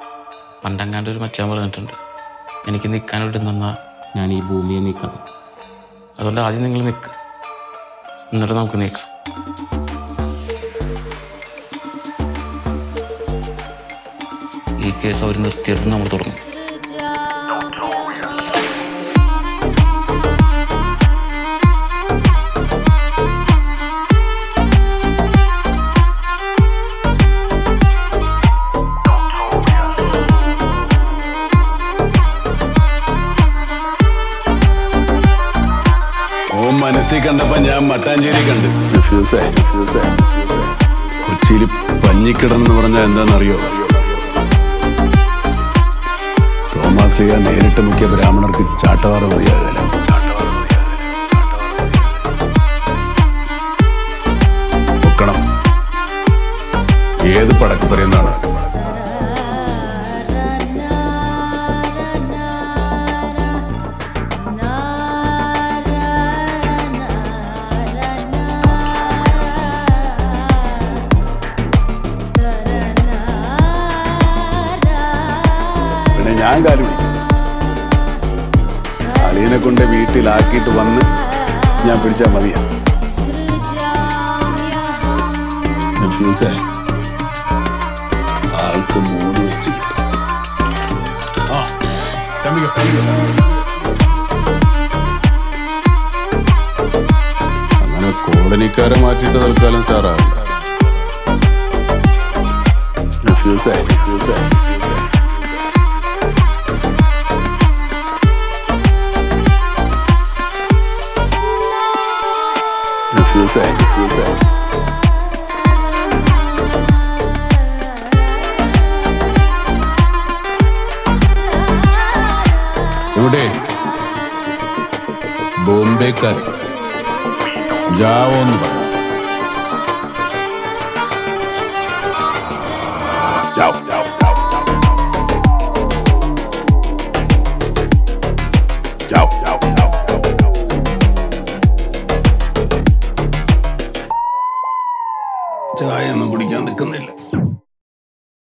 പണ്ടങ്ങാണ്ട് ഒരു മച്ചാൻ പറഞ്ഞിട്ടുണ്ട് എനിക്ക് നിൽക്കാനോട്ട് നിന്നാ ഞാൻ ഈ ഭൂമിയെ നീക്കാം അതുകൊണ്ട് ആദ്യം നിങ്ങൾ നിൽക്കുക എന്നിട്ട് നമുക്ക് നീക്കാം ഈ കേസ് അവർ നിർത്തിയെടുത്ത് നമ്മൾ തുടങ്ങും ഓ മനസ്സിൽ കണ്ടപ്പോ ഞാൻ മട്ടാഞ്ചേരി കണ്ട് ഫ്യൂസേ കൊച്ചിയിൽ പഞ്ഞിക്കിടന്ന് പറഞ്ഞാൽ എന്താണെന്നറിയോ തോമാസ് ലീഗ നേരിട്ട് മുഖ്യ ബ്രാഹ്മണർക്ക് ചാട്ടവാറ മതിയാകല പൊക്കണം ഏത് പടക്ക് പറയുന്നതാണ് പിന്നെ ഞാൻ കാലു പിടിക്കും അളിയനെ കൊണ്ട് വീട്ടിലാക്കിയിട്ട് വന്ന് ഞാൻ പിടിച്ചാൽ മതിയാ ഫ്യൂസേ ആൾക്ക് മൂന്ന് വെച്ച് കിട്ടും ആ ചമ്മിക്കോ ചമ്മിക്കോ. അങ്ങനെ കോളനിക്കാരെ മാറ്റിയിട്ട് തൽക്കാലം സ്റ്റാറാകണ്ട ഫ്യൂസേ ഫ്യൂസേ ഫ്യൂസേ ഫ്യൂസേ എവിടെ ബോംബെക്കാർ ജാവോന്ന് പറഞ്ഞു ജാവോ